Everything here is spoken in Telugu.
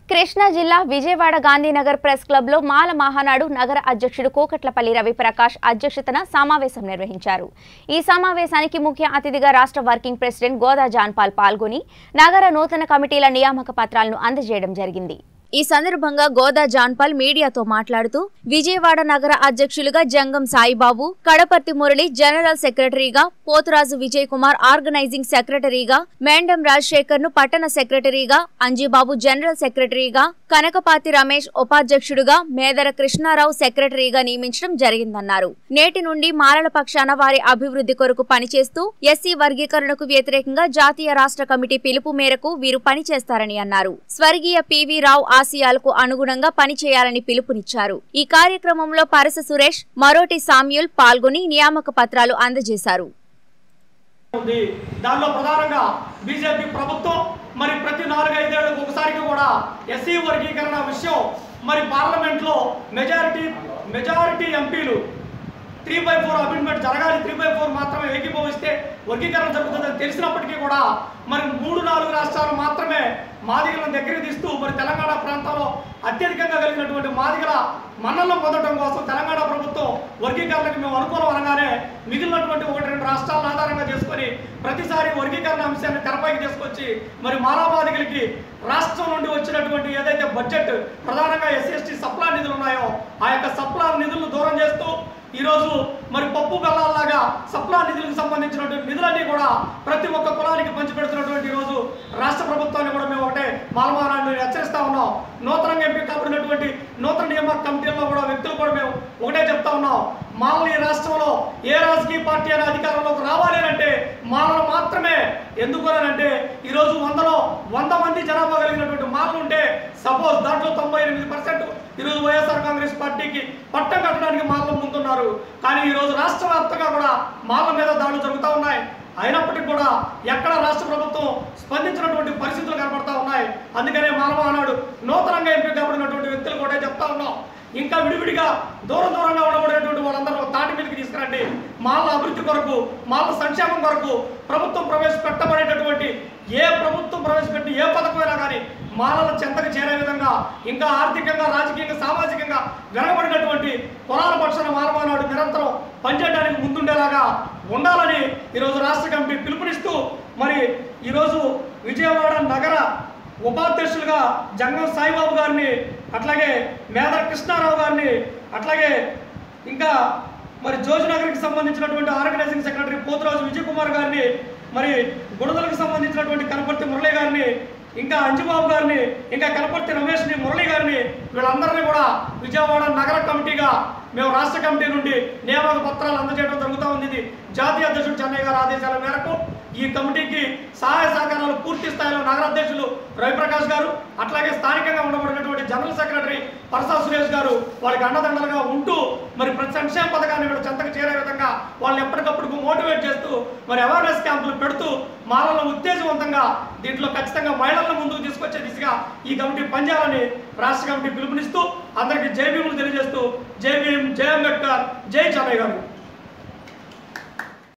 కృష్ణా జిల్లా విజయవాడ గాంధీనగర్ ప్రెస్ క్లబ్లో మాల మహానాడు నగర అధ్యక్షుడు కోకట్లపల్లి రవిప్రకాష్ అధ్యక్షతన సమావేశం నిర్వహించారు ఈ సమావేశానికి ముఖ్య అతిథిగా రాష్ట్ర వర్కింగ్ ప్రెసిడెంట్ గోదా జాన్పాల్ పాల్గొని నగర నూతన కమిటీల నియామక పత్రాలను అందజేయడం జరిగింది ఈ సందర్భంగా గోదా జాన్పాల్ మీడియాతో మాట్లాడుతూ విజయవాడ నగర అధ్యక్షులుగా జంగం సాయిబాబు కడపర్తి మురళి జనరల్ సెక్రటరీగా పోతురాజు విజయ్ కుమార్ ఆర్గనైజింగ్ సెక్రటరీగా మేండం రాజశేఖర్ ను పట్టణ సెక్రటరీగా అంజీబాబు జనరల్ సెక్రటరీగా కనకపాతి రమేష్ ఉపాధ్యక్షుడుగా మేదర కృష్ణారావు సెక్రటరీగా నియమించడం జరిగిందన్నారు నేటి నుండి మారల పక్షాన వారి అభివృద్ధి కొరకు పనిచేస్తూ ఎస్సీ వర్గీకరణకు వ్యతిరేకంగా జాతీయ రాష్ట్ర కమిటీ పిలుపు మేరకు వీరు పనిచేస్తారని అన్నారు స్వర్గీయ పివి రావు ఆశయాలకు అనుగుణంగా పనిచేయాలని పిలుపునిచ్చారు ఈ కార్యక్రమంలో పరస సురేష్ మరోటి సామ్యుల్ పాల్గొని నియామక పత్రాలు అందజేశారు ఉంది దానిలో ప్రధానంగా బీజేపీ ప్రభుత్వం మరి ప్రతి నాలుగైదేళ్లకు ఒకసారికి కూడా ఎస్సీ వర్గీకరణ విషయం మరి పార్లమెంట్లో మెజారిటీ మెజారిటీ ఎంపీలు త్రీ బై ఫోర్ అమెండ్మెంట్ జరగాలి త్రీ బై ఫోర్ మాత్రమే ఏకీభవిస్తే వర్గీకరణ జరుగుతుందని తెలిసినప్పటికీ కూడా మరి మూడు నాలుగు రాష్ట్రాలు మాత్రమే మాదిగలను దగ్గరికి తీస్తూ మరి తెలంగాణ ప్రాంతంలో అత్యధికంగా కలిగినటువంటి మాదిగల మన్నలను పొందడం కోసం తెలంగాణ ప్రభుత్వం వర్గీకరణకు మేము అనుకూలం అనగానే మిగిలినటువంటి ఒకటి రెండు రాష్ట్రాలను ఆధారంగా చేసుకొని ప్రతిసారి వర్గీకరణ అంశాన్ని తెరపైకి తీసుకొచ్చి మరి మానవాదికులకి రాష్ట్రం నుండి వచ్చినటువంటి ఏదైతే బడ్జెట్ ప్రధానంగా ఎస్సీ ఎస్టీ సప్లా నిధులు ఉన్నాయో ఆ యొక్క సప్లా నిధులను దూరం చేస్తూ ఈరోజు మరి పప్పు బెల్లాల్లాగా సప్లా నిధులకు సంబంధించినటువంటి నిధులన్నీ కూడా ప్రతి ఒక్క కులానికి పంచిపెడుతున్నటువంటి ఈరోజు రాష్ట్ర ప్రభుత్వాన్ని కూడా మేము ఒకటే మాలమానాన్ని హెచ్చరిస్తా ఉన్నాం నూతనంగా ఎంపిక కాబడినటువంటి నూతన నియామక కమిటీల్లో కూడా వ్యక్తులు కూడా మేము ఒకటే చెప్తా ఉన్నాం మాలని రాష్ట్రంలో ఏ రాజకీయ పార్టీ అనే అధికారంలోకి రావాలి అని అంటే మాలలు మాత్రమే ఎందుకు అని అంటే ఈరోజు వందలో వంద మంది జనాభా కలిగినటువంటి మాలలు ఉంటే సపోజ్ దాంట్లో తొంభై ఎనిమిది పర్సెంట్ ఈరోజు వైఎస్ఆర్ కాంగ్రెస్ పార్టీకి పట్టం కట్టడానికి మాలలు ముందున్నారు కానీ ఈరోజు రాష్ట్ర వ్యాప్తంగా కూడా మాల మీద దాడులు జరుగుతూ ఉన్నాయి అయినప్పటికీ కూడా ఎక్కడ రాష్ట్ర ప్రభుత్వం స్పందించినటువంటి పరిస్థితులు కనబడతా ఉన్నాయి అందుకనే మానవ అన్నాడు నూతనంగా ఎంపిక కాబడినటువంటి వ్యక్తులు కూడా చెప్తా ఉన్నాం ఇంకా విడివిడిగా దూరం దూరంగా ఉండబడినటువంటి వాళ్ళందరూ ఒక తాటి మీదకి తీసుకురండి మాల అభివృద్ధి కొరకు మాల సంక్షేమం కొరకు ప్రభుత్వం ప్రవేశపెట్టబడేటటువంటి ఏ ప్రభుత్వం ప్రవేశపెట్టి ఏ పథకమైనా కానీ మాలల చెంతకు చేరే విధంగా ఇంకా ఆర్థికంగా రాజకీయంగా సామాజికంగా వెనకబడినటువంటి కులాల పక్షాన మాలమానాడు నిరంతరం పనిచేయడానికి ముందుండేలాగా ఉండాలని ఈరోజు రాష్ట్ర కమిటీ పిలుపునిస్తూ మరి ఈరోజు విజయవాడ నగర ఉపాధ్యక్షులుగా జంగం సాయిబాబు గారిని అట్లాగే మేదర కృష్ణారావు గారిని అట్లాగే ఇంకా మరి జోజనగర్కి సంబంధించినటువంటి ఆర్గనైజింగ్ సెక్రటరీ పోతురాజు విజయ్ కుమార్ గారిని మరి గుడదలకు సంబంధించినటువంటి కనపర్తి మురళి గారిని ఇంకా అంజుబాబు గారిని ఇంకా కనపర్తి రమేష్ని మురళి గారిని వీళ్ళందరినీ కూడా విజయవాడ నగర కమిటీగా మేము రాష్ట్ర కమిటీ నుండి నియామక పత్రాలు అందజేయడం జరుగుతూ ఉంది ఇది జాతీయ అధ్యక్షుడు చెన్నై గారి ఆదేశాల మేరకు ఈ కమిటీకి సహాయ సహకారాలు పూర్తి స్థాయిలో నగర అధ్యక్షులు రవిప్రకాష్ గారు అట్లాగే స్థానికంగా ఉండబడినటువంటి జనరల్ సెక్రటరీ పరసా సురేష్ గారు వాళ్ళకి అండదండలుగా ఉంటూ మరి ప్రతి సంక్షేమ పథకాన్ని వీళ్ళ చెంతకు చేరే విధంగా వాళ్ళని ఎప్పటికప్పుడు మోటివేట్ చేస్తూ మరి అవేర్నెస్ క్యాంపులు పెడుతూ మాలలో ఉత్తేజవంతంగా దీంట్లో ఖచ్చితంగా మహిళలను ముందుకు తీసుకొచ్చే దిశగా ఈ కమిటీ పనిచేయాలని రాష్ట్ర కమిటీ పిలుపునిస్తూ అందరికీ జై భీములు తెలియజేస్తూ జై భీమ్ జై అంబేద్కర్ జై చెన్నై గారు